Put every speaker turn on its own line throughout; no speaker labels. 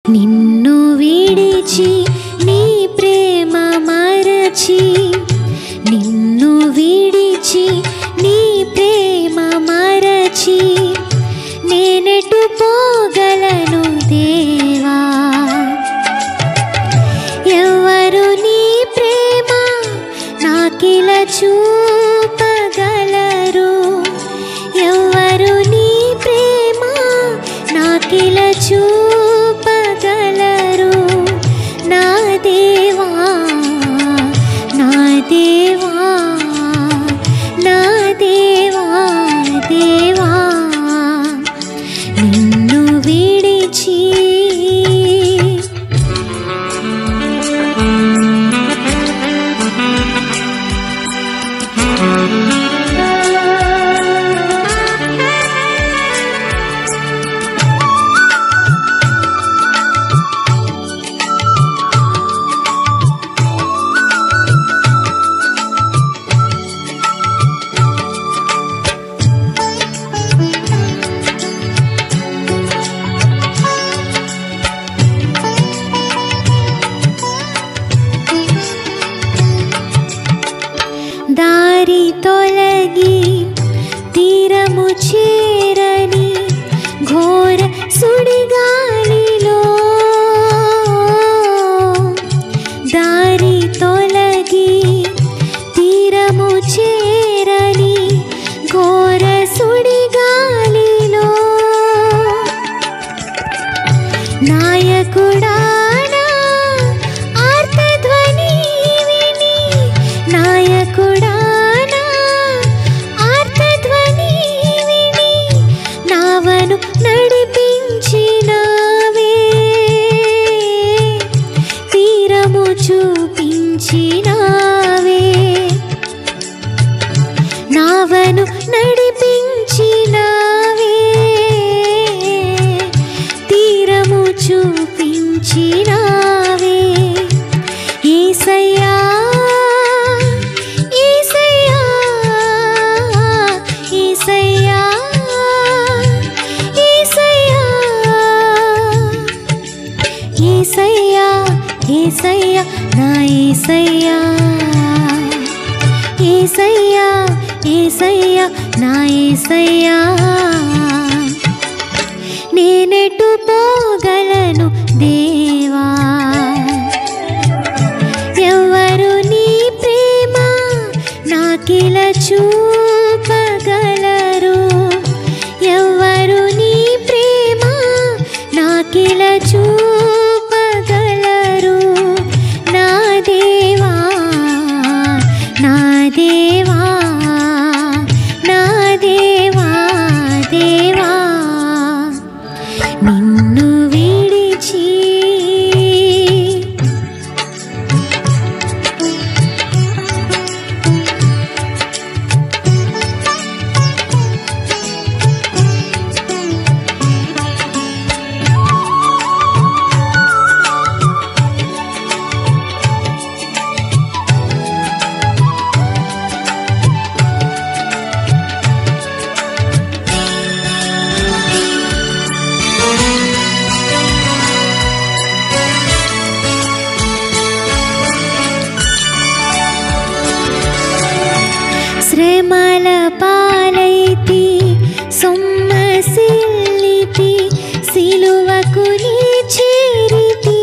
నిన్ను విడిచి నీ ప్రేమ మరచి నిన్ను విడిచి నీ ప్రేమ మరచి నేనెటు పోగలను దేవా ఎవరు నీ ప్రేమ నాకిల చూపగలరు ఎవరు నీ ప్రేమ నాకిల చూపగలరు నా దేవా నా దేవా నా దేవా దేవా నిన్ను విడిచి దారి తొలగి తీరము చేరని ఘోర సుడిగాలిలో దారి తొలగి తీరము చేరని ఘోర సుడిగాలిలో నాయకుడానా ఆర్తధ్వని విని నాయకుడానా ఆర్తధ్వని విని నావను నడిపించినావే తీరము చూపించినావే నావను నడిపించినావే తీరము చూపించినావే ఏసయ్యా ఏసయ్యా ఏసయ్యా ఏసయ్యా ఏసయ్యా ఏసయ్యా నా ఏసయ్యా ఏసయ్యా ఏసయ్యా నా ఏసయ్యా నేనెటు పోగలను దేవా ఎవరు నీ ప్రేమ నాకిల చూపగలరు ఎవరు నీ ప్రేమ నాకిల చూపగలరు నా దేవా నా దేవా నా దేవా దేవా నిన్ను విడిచి శ్రమల పాలైతి సొమ్మసిల్లితి సిలువకు నీ చేరితి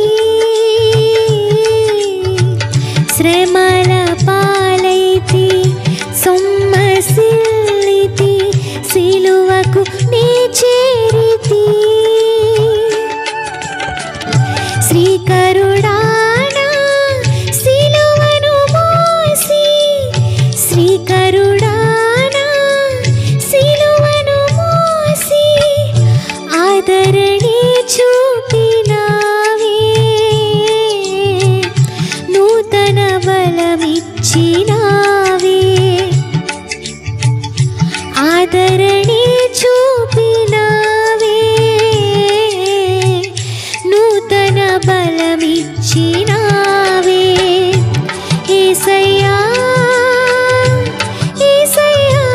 శ్రమల పాలైతి సొమ్మసిల్లితి సిలువకు నీ చేరితి శ్రీకరుడానా సిలువను మోసి శ్రీకరుడానా సిలువను మోసి ఆదరణి చూపినావే నూతన బలమిచ్చినావే ఆదరణి చూపినావే నూతన బలమిచ్చినావే ఏసయ్యా ఏసయ్యా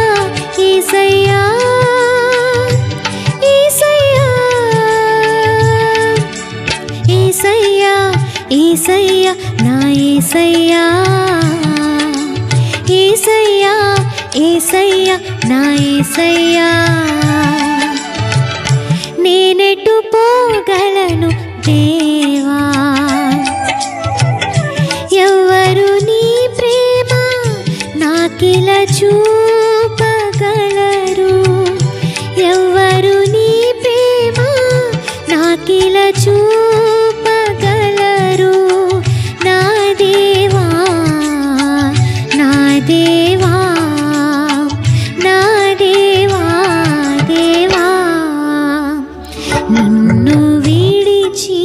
ఏసయ్యా ఏసయ్యా ఏసయ్య నా ఏసయ్యా ఏసయ్యా ఏసయ్య నా ఏసయ్యా నేనెటు పోగలను దేవా ఎవ్వరు నీ ప్రేమ నాకిల చూపగలరు ఎవ్వరు నీ ప్రేమ నాకిల చూపగలరు నా దేవా నా దేవా నా దేవా దేవా నిన్ను విడిచి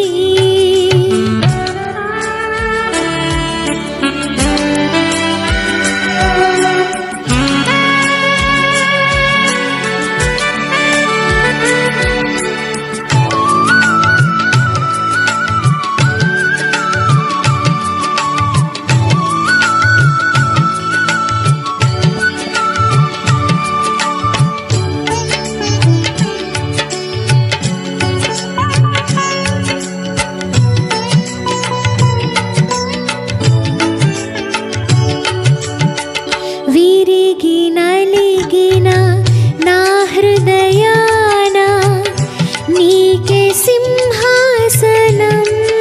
విరిగి నలిగిన నా హృదయాన నీకే సింహాసనం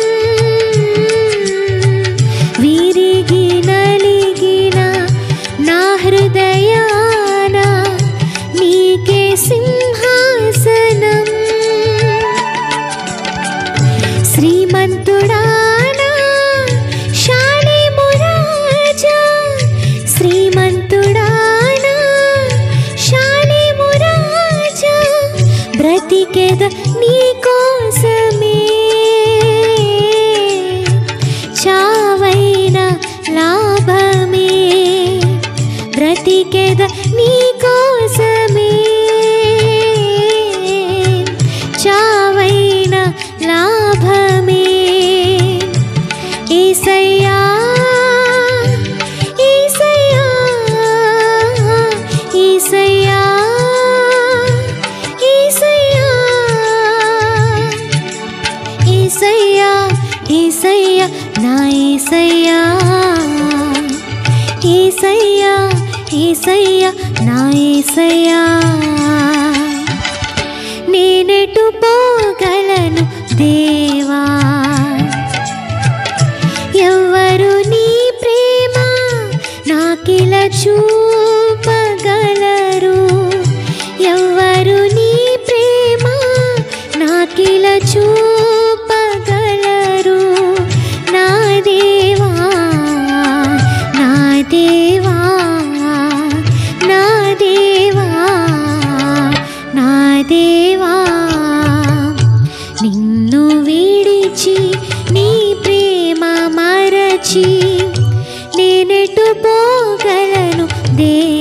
విరిగి నలిగిన నా హృదయాన నీకే సింహాసనం శ్రీమంతుడానా శాలేము రాజా శ్రీమంతుడానా శాలేము రాజా బ్రతికెద నీ కోసమే చావైన లాభమే బ్రతికెద నీ కోసమే చావైన లాభమే ఏసయ్యా ఏసయ్యా ఏసయ్యా ఏసయ్యా ఏసయ్యా ఏసయ్యా నా ఏసయ్యా ఏసయ్యా ఏసయ్యా నా ఏసయ్యా నేనెటు పోగలను దేవా ఎవ్వరు నీ ప్రేమ నాకిల చూపగలరు ఎవ్వరు నీ ప్రేమ నాకిల చూపగలరు నా దేవా నా దేవా నా దేవా నా దేవా నిన్ను విడిచి నీ ప్రేమ మరచి నేనెటు పోగలను దే